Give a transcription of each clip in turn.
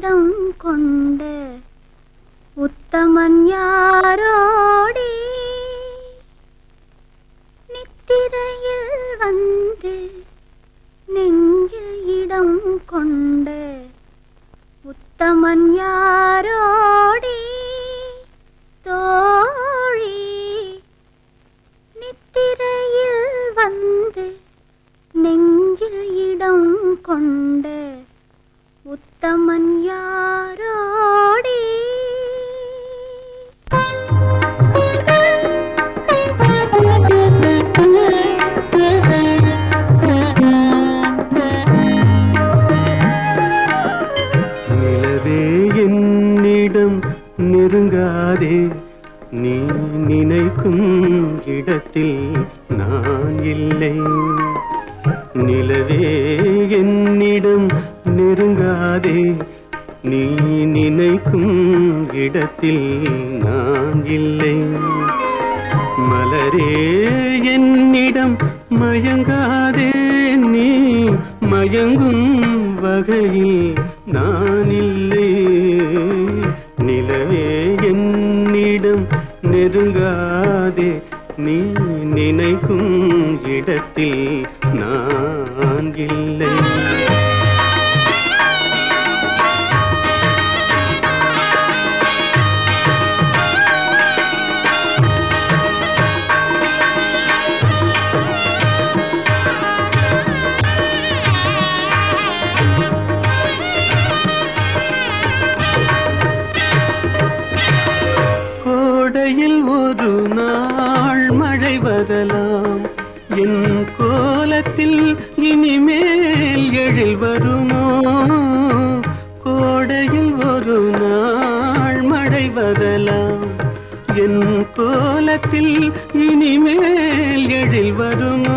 இடம் கொண்ட உத்தமன் யாரோடி நித்திரையில் வந்து நெஞ்சில் இடம் கொண்ட உத்தமன் யாரோடி தோழி நித்திரையில் வந்து நெஞ்சில் இடம் கொண்ட உத்தமன் யாரோடி நிலவே என்னிடம் நெருங்காதே நீ நினைக்கும் இடத்தில் நான் இல்லை நிலவே என்னிடம் நெருங்காதே நீ நினைக்கும் இடத்தில் நான் இல்லை மலரே என்னிடம் மயங்காதே நீ மயங்கும் வகையில் நான் இல்லை நிலவே என்னிடம் நெருங்காதே நீ நினைக்கும் இடத்தில் நான் இல்லை கோடையில் ஒரு நாள் மழை வரலாம் என் கோலத்தில் இனிமேல் எழில் வருமோ கோடையில் ஒரு நாள் மழை வரலாம் என் கோலத்தில் இனிமேல் எழில் வருமோ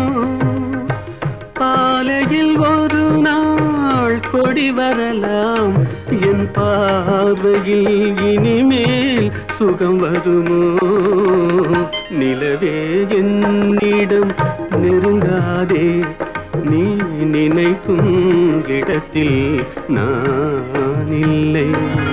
பாலையில் ஒரு நாள் கொடி வரலாம் என் பார்வையில் இனிமேல் சுகம் வருமோ நிலவே என்னிடம் நெருங்காதே நீ நினைக்கும் இடத்தில் நான் இல்லை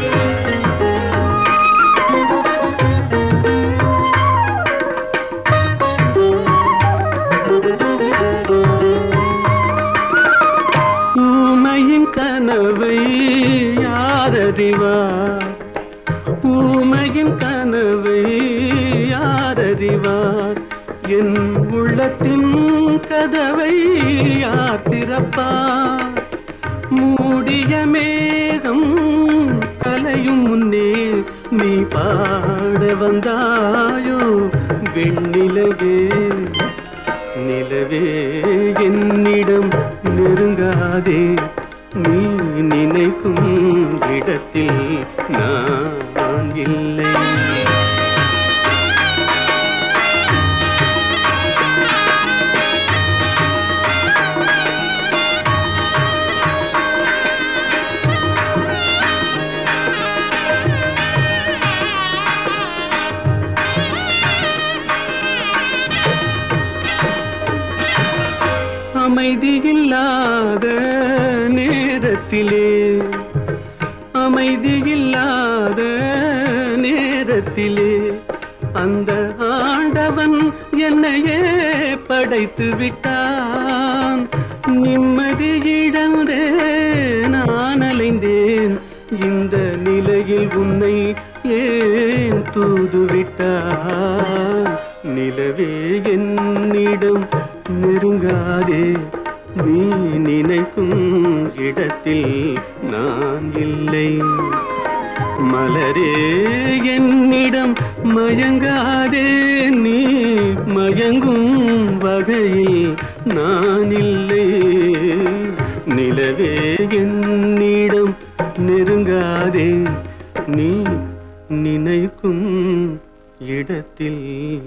ஊமையின் கனவை யாரறிவார் ஊமையின் கனவை யாரறிவார் என் உள்ளத்தின் கதவை யார் திறப்பார் மூடிய மேகம் கலையும் முன்னே நீ பாட வந்தாயோ வெண்ணிலவே நிலவே என்னிடம் நெருங்காதே நீ நினைக்கும் இடத்தில் நான் இல்லை அமைதியில்லாத நேரத்திலே அமைதியில்லாத நேரத்திலே அந்த ஆண்டவன் என்னையே படைத்து விட்டான் நிம்மதி இழந்தே நான் அலைந்தேன் இந்த நிலையில் உன்னை ஏன் தூது விட்டான் நிலவே என்னிடம் நெருங்காதே நீ நினைக்கும் இடத்தில் நான் இல்லை மலரே என்னிடம் மயங்காதே நீ மயங்கும் வகையில் நான் இல்லை நிலவே என்னிடம் நெருங்காதே நீ நினைக்கும் இடத்தில்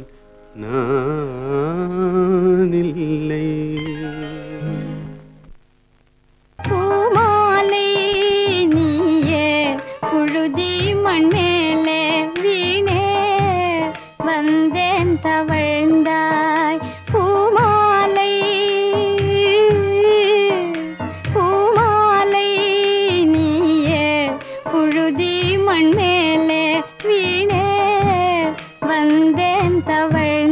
நான் இல்லை பூமாலை நீயே புழுதி மண்மேலே வீணே வந்தேன் தவழ்ந்தாய் பூமாலை பூமாலை நீயே தவழ்ந்தாய்